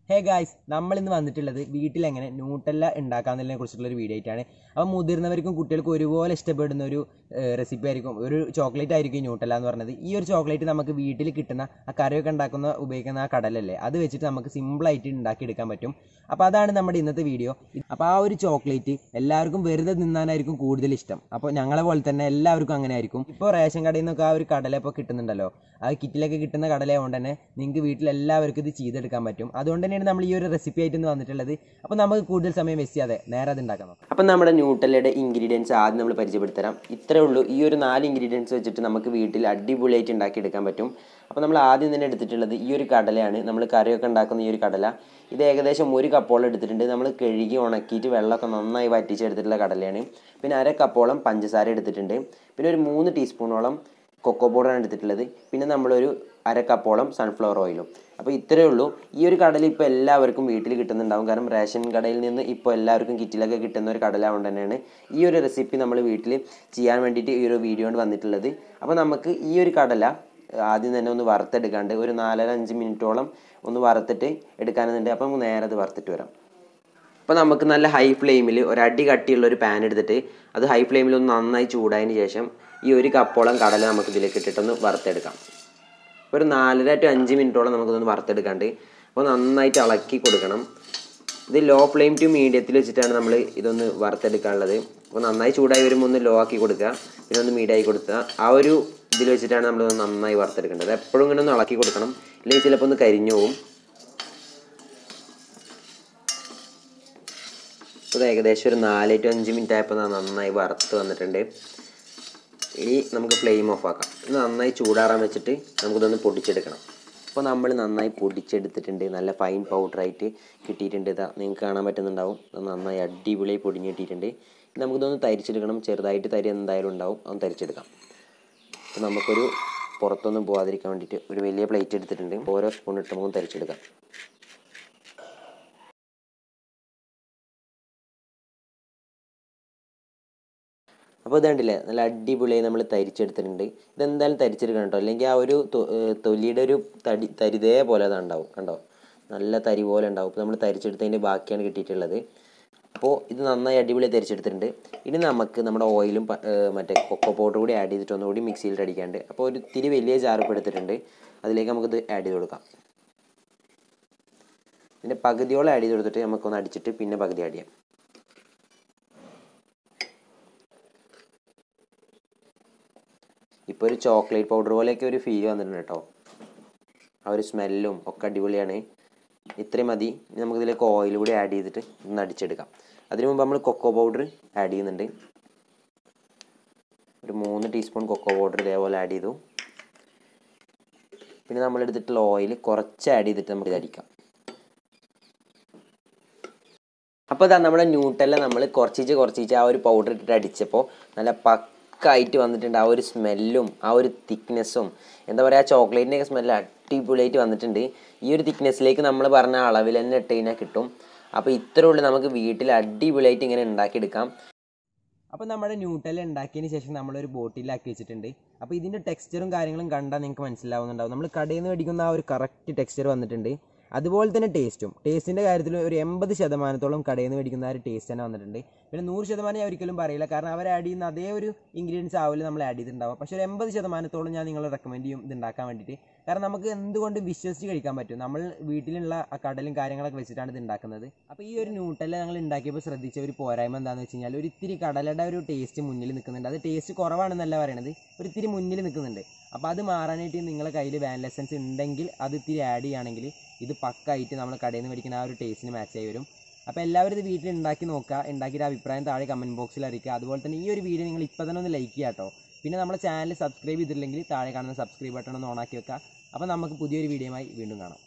hey guys നമ്മൾ ഇന്ന് വന്നിട്ടുള്ളത് വീട്ടിൽ എങ്ങനെ ന്യൂട്ടല്ല ഉണ്ടാക്കാന്നതിനെ കുറിച്ചുള്ള ഒരു വീഡിയോ ആയിട്ടാണ് അപ്പോൾ മുതിർന്നവർക്കും കുട്ടികൾക്കും ഒരുപോലെ ഇഷ്ടപ്പെടുന്ന ഒരു റെസിപ്പി ആയിരിക്കും ഒരു ചോക്ലേറ്റ് ആയിരിക്കും ഈ ന്യൂട്ടല്ല എന്ന് പറഞ്ഞത് ഈ ഒരു ചോക്ലേറ്റ് നമുക്ക് വീട്ടിൽ കിട്ടുന്ന ആ കറിയൊക്കെ ഉണ്ടാക്കുന്ന ഉപയോഗിക്കുന്ന ആ കടലല്ലേ അത് വെച്ചിട്ട് നമുക്ക് സിമ്പിളായിട്ട് ഉണ്ടാക്കിയെടുക്കാൻ പറ്റും അപ്പോൾ അതാണ് നമ്മുടെ ഇന്നത്തെ വീഡിയോ അപ്പോൾ ആ ഒരു ചോക്ലേറ്റ് എല്ലാവർക്കും വെറുതെ തിന്നാനായിരിക്കും കൂടുതൽ ഇഷ്ടം അപ്പോൾ ഞങ്ങളെ പോലെ തന്നെ എല്ലാവർക്കും അങ്ങനെ ആയിരിക്കും ഇപ്പോൾ റേഷൻ കടയിൽ നിന്നൊക്കെ ആ ഒരു കടല ഇപ്പോൾ കിട്ടുന്നുണ്ടല്ലോ ആ കിറ്റിലൊക്കെ കിട്ടുന്ന കടലയായതുകൊണ്ട് തന്നെ നിങ്ങൾക്ക് വീട്ടിൽ എല്ലാവർക്കും ഇത് ചെയ്തെടുക്കാൻ പറ്റും അതുകൊണ്ട് തന്നെയാണ് നമ്മൾ ഈ ഒരു റെസിപ്പി ആയിട്ട് ഇന്ന് വന്നിട്ടുള്ളത് അപ്പോൾ നമുക്ക് കൂടുതൽ സമയം വെച്ച് ചെയ്യാതെ നേരെ അത് ഉണ്ടാക്കാൻ നോക്കാം അപ്പം നമ്മുടെ ന്യൂട്ടല്ലയുടെ ഇൻഗ്രീഡിയൻസ് ആദ്യം നമ്മൾ പരിചയപ്പെടുത്തരാം ഇത്രേ ഉള്ളൂ ഈ ഒരു നാല് ഇൻഗ്രീഡിയൻസ് വെച്ചിട്ട് നമുക്ക് വീട്ടിൽ അടിപൊളിയായിട്ട് ഉണ്ടാക്കിയെടുക്കാൻ പറ്റും അപ്പോൾ നമ്മൾ ആദ്യം തന്നെ എടുത്തിട്ടുള്ളത് ഈ ഒരു കടലയാണ് നമ്മൾ കറിയൊക്കെ ഉണ്ടാക്കുന്ന ഈ ഒരു കടല ഇത് ഏകദേശം ഒരു കപ്പോളം എടുത്തിട്ടുണ്ട് നമ്മൾ കഴുകി ഉണക്കിയിട്ട് വെള്ളമൊക്കെ നന്നായി വറ്റിച്ചെടുത്തിട്ടുള്ള കടലയാണ് പിന്നെ അര കപ്പോളം പഞ്ചസാര എടുത്തിട്ടുണ്ട് പിന്നെ ഒരു മൂന്ന് ടീസ്പൂണോളം കൊക്കോ പൗഡറാണ് എടുത്തിട്ടുള്ളത് പിന്നെ നമ്മളൊരു അര കപ്പോളം സൺഫ്ലവർ ഓയിലും അപ്പോൾ ഇത്രയേ ഉള്ളൂ ഈ ഒരു കടല ഇപ്പോൾ എല്ലാവർക്കും വീട്ടിൽ കിട്ടുന്നുണ്ടാവും കാരണം റേഷൻ കടയിൽ നിന്ന് ഇപ്പോൾ എല്ലാവർക്കും കിറ്റിലൊക്കെ കിട്ടുന്ന ഒരു കടല കൊണ്ട് തന്നെയാണ് ഈ ഒരു റെസിപ്പി നമ്മൾ വീട്ടിൽ ചെയ്യാൻ വേണ്ടിയിട്ട് ഈ ഒരു വീഡിയോ കൊണ്ട് വന്നിട്ടുള്ളത് അപ്പോൾ നമുക്ക് ഈ ഒരു കടല ആദ്യം തന്നെ ഒന്ന് വറുത്തെടുക്കാണ്ട് ഒരു നാലര അഞ്ച് മിനിറ്റോളം ഒന്ന് വറുത്തിട്ട് എടുക്കാനുണ്ട് അപ്പം നമുക്ക് നേരെ അത് വറുത്തിട്ട് വരാം അപ്പോൾ നമുക്ക് നല്ല ഹൈ ഫ്ലെയിമിൽ ഒരു അടി കട്ടിയുള്ള ഒരു പാൻ എടുത്തിട്ട് അത് ഹൈ ഫ്ലെയിമിൽ ഒന്ന് നന്നായി ചൂടായതിന് ശേഷം ഈ ഒരു കപ്പോളം കടല നമുക്ക് ഇതിലേക്ക് ഇട്ടിട്ടൊന്ന് വറുത്തെടുക്കാം ഒരു നാലര ടു അഞ്ച് മിനിറ്റോളം നമുക്കിതൊന്ന് വറുത്തെടുക്കാണ്ട് അപ്പോൾ നന്നായിട്ട് ഇളക്കി കൊടുക്കണം ഇത് ലോ ഫ്ലെയിം ടു മീഡിയത്തിൽ വെച്ചിട്ടാണ് നമ്മൾ ഇതൊന്ന് വറുത്തെടുക്കാനുള്ളത് അപ്പോൾ നന്നായി ചൂടായി വരുമ്പോൾ ഒന്ന് ലോ ആക്കി കൊടുക്കുക പിന്നെ ഒന്ന് മീഡിയം ആക്കി കൊടുക്കുക ആ ഒരു ഇതിൽ വെച്ചിട്ടാണ് നമ്മൾ നന്നായി വറുത്തെടുക്കേണ്ടത് എപ്പോഴും ഇങ്ങനെ ഒന്ന് ഇളക്കി കൊടുക്കണം ഇല്ലെങ്കിൽ ചിലപ്പോൾ ഒന്ന് കരിഞ്ഞു പോകും ഇത് ഏകദേശം ഒരു നാല് ടു അഞ്ച് മിനിറ്റ് ആയപ്പോൾ നന്നായി വറുത്ത് വന്നിട്ടുണ്ട് ഇനി നമുക്ക് ഫ്ലെയിം ഓഫ് ആക്കാം ഇത് നന്നായി ചൂടാറാൻ വെച്ചിട്ട് നമുക്കിതൊന്ന് പൊടിച്ചെടുക്കണം അപ്പോൾ നമ്മൾ നന്നായി പൊടിച്ചെടുത്തിട്ടുണ്ട് നല്ല ഫൈൻ പൗഡറായിട്ട് കിട്ടിയിട്ടുണ്ട് ഇതാ നിങ്ങൾക്ക് കാണാൻ പറ്റുന്നുണ്ടാവും ഇത് നന്നായി അടിപൊളിയായി പൊടിഞ്ഞ് കിട്ടിയിട്ടുണ്ട് ഇത് നമുക്കിതൊന്ന് തരിച്ചെടുക്കണം ചെറുതായിട്ട് തരി എന്തായാലും ഉണ്ടാവും അതൊന്ന് തരിച്ചെടുക്കാം അപ്പോൾ നമുക്കൊരു പുറത്തൊന്നും പോകാതിരിക്കാൻ വേണ്ടിയിട്ട് ഒരു വലിയ പ്ലേറ്റ് എടുത്തിട്ടുണ്ട് ഓരോ സ്പൂൺ ഇട്ട് നമുക്ക് തരിച്ചെടുക്കാം അപ്പോൾ ഇതുണ്ടല്ലേ നല്ല അടിപൊളിയായി നമ്മൾ തരിച്ചെടുത്തിട്ടുണ്ട് ഇതെന്തായാലും തരിച്ചെടുക്കണം കേട്ടോ അല്ലെങ്കിൽ ആ ഒരു തൊലിയുടെ ഒരു തടി തരിതേ പോലെ അത് ഉണ്ടാവും കണ്ടോ നല്ല തരി പോലെ ഉണ്ടാവും അപ്പോൾ നമ്മൾ തരിച്ചെടുത്തതിൻ്റെ ബാക്കിയാണ് കിട്ടിയിട്ടുള്ളത് അപ്പോൾ ഇത് നന്നായി അടിപൊളി തരിച്ചെടുത്തിട്ടുണ്ട് ഇനി നമുക്ക് നമ്മുടെ ഓയിലും മറ്റേ കൊക്കോ പൗഡർ കൂടി ആഡ് ചെയ്തിട്ട് ഒന്നുകൂടി മിക്സിയിൽ അടിക്കാണ്ട് അപ്പോൾ ഒരു തിരി വലിയ ജാറിപ്പ് എടുത്തിട്ടുണ്ട് അതിലേക്ക് നമുക്കിത് ആഡ് ചെയ്ത് കൊടുക്കാം ഇതിൻ്റെ പകുതിയോളം ആഡ് ചെയ്ത് കൊടുത്തിട്ട് നമുക്കൊന്ന് അടിച്ചിട്ട് പിന്നെ പകുതി ആഡ് ചെയ്യാം ഇപ്പോൾ ഒരു ചോക്ലേറ്റ് പൗഡർ പോലെയൊക്കെ ഒരു ഫീൽ വന്നിട്ടുണ്ട് കേട്ടോ ആ ഒരു സ്മെല്ലും ഒക്കെ അടിപൊളിയാണ് ഇത്രയും മതി ഇനി നമുക്കിതിലേക്ക് ഓയിൽ കൂടി ആഡ് ചെയ്തിട്ട് ഒന്ന് അടിച്ചെടുക്കാം അതിനു മുമ്പ് നമ്മൾ കൊക്കോ പൗഡർ ആഡ് ചെയ്യുന്നുണ്ട് ഒരു മൂന്ന് ടീസ്പൂൺ കൊക്കോ പൗഡർ ഇതേപോലെ ആഡ് ചെയ്തു പിന്നെ നമ്മൾ എടുത്തിട്ടുള്ള ഓയിൽ കുറച്ച് ആഡ് ചെയ്തിട്ട് നമുക്ക് ഇത് അടിക്കാം അപ്പോൾ ഇതാ നമ്മുടെ ന്യൂട്ടല്ല നമ്മൾ കുറച്ചിച്ച് കുറച്ചിച്ച് ആ ഒരു പൗഡർ ഇട്ടിട്ട് അടിച്ചപ്പോൾ നല്ല പക്കായിട്ട് വന്നിട്ടുണ്ട് ആ ഒരു സ്മെല്ലും ആ ഒരു തിക്നെസ്സും എന്താ പറയുക ചോക്ലേറ്റിൻ്റെ ഒക്കെ സ്മെല്ല് അടിപൊളിയായിട്ട് വന്നിട്ടുണ്ട് ഈ ഒരു തിക്നെസ്സിലേക്ക് നമ്മൾ പറഞ്ഞ അളവിൽ തന്നെ ഇട്ട് കഴിഞ്ഞാൽ കിട്ടും അപ്പോൾ ഇത്രേ ഉള്ളൂ നമുക്ക് വീട്ടിൽ അടിപൊളിയായിട്ട് ഇങ്ങനെ ഉണ്ടാക്കിയെടുക്കാം അപ്പോൾ നമ്മുടെ ന്യൂട്ടൽ ഉണ്ടാക്കിയതിന് ശേഷം നമ്മളൊരു ബോട്ടിലാക്കി വെച്ചിട്ടുണ്ട് അപ്പോൾ ഇതിൻ്റെ ടെക്സ്ചറും കാര്യങ്ങളും കണ്ടാൽ നിങ്ങൾക്ക് മനസ്സിലാവുന്നുണ്ടാവും നമ്മൾ കടയിൽ നിന്ന് മേടിക്കുന്ന ആ ഒരു കറക്റ്റ് ടെക്സ്ചർ വന്നിട്ടുണ്ട് അതുപോലെ തന്നെ ടേസ്റ്റും ടേസ്റ്റിൻ്റെ കാര്യത്തിൽ ഒരു എൺപത് ശതമാനത്തോളം കടയിൽ നിന്ന് മേടിക്കുന്ന ആ ഒരു ടേസ്റ്റ് തന്നെ വന്നിട്ടുണ്ട് പിന്നെ നൂറ് ശതമാനം ഞാൻ ഒരിക്കലും പറയില്ല കാരണം അവർ ആഡ് ചെയ്യുന്ന അതേ ഒരു ഇൻഗ്രീഡിയൻസ് ആവില്ല നമ്മൾ ആഡ് ചെയ്തിട്ടുണ്ടാവും പക്ഷേ ഒരു എൺപത് ശതമാനത്തോളം ഞാൻ നിങ്ങളെ റെക്കമെൻഡ് ചെയ്യും ഇത് ഉണ്ടാക്കാൻ വേണ്ടിയിട്ട് കാരണം നമുക്ക് എന്തുകൊണ്ട് വിശ്വസിച്ച് കഴിക്കാൻ പറ്റും നമ്മൾ വീട്ടിലുള്ള ആ കടലും കാര്യങ്ങളൊക്കെ വെച്ചിട്ടാണ് ഇത് ഉണ്ടാക്കുന്നത് അപ്പോൾ ഈ ഒരു ന്യൂട്ടല്ല ഞങ്ങൾ ഉണ്ടാക്കിയപ്പോൾ ശ്രദ്ധിച്ച ഒരു പോരായ്മ എന്താണെന്ന് വെച്ച് കഴിഞ്ഞാൽ ഒരു ഇത്തിരി കടലയുടെ ഒരു ടേസ്റ്റ് മുന്നിൽ നിൽക്കുന്നുണ്ട് അത് ടേസ്റ്റ് കുറവാണെന്നല്ല പറയണത് ഒരു ഇത്തിരി മുന്നിൽ നിൽക്കുന്നുണ്ട് അപ്പോൾ അത് മാറാനായിട്ട് നിങ്ങളെ കയ്യിൽ വാനില എസൻസ് ഉണ്ടെങ്കിൽ അത് ഇത്തിരി ആഡ് ചെയ്യുകയാണെങ്കിൽ ഇത് പക്കായിട്ട് നമ്മൾ കടയിൽ നിന്ന് മേടിക്കുന്ന ആ ഒരു ടേസ്റ്റിന് മാച്ച് ആയി വരും അപ്പോൾ എല്ലാവരും ഇത് വീട്ടിൽ ഉണ്ടാക്കി നോക്കുക ഉണ്ടാക്കിയിട്ട് അഭിപ്രായം താഴെ കമൻറ്റ് ബോക്സിൽ അറിയിക്കുക അതുപോലെ തന്നെ ഈ ഒരു വീഡിയോ നിങ്ങൾ ഇപ്പോൾ തന്നെ ഒന്ന് ലൈക്ക് ചെയ്യുക കേട്ടോ പിന്നെ നമ്മുടെ ചാനൽ സബ്സ്ക്രൈബ് ചെയ്തിട്ടില്ലെങ്കിൽ താഴെ കാണുന്ന സബ്സ്ക്രൈബ് ബട്ടൺ ഒന്ന് ഓണാക്കി വെക്കുക അപ്പോൾ നമുക്ക് പുതിയൊരു വീഡിയോയുമായി വീണ്ടും കാണാം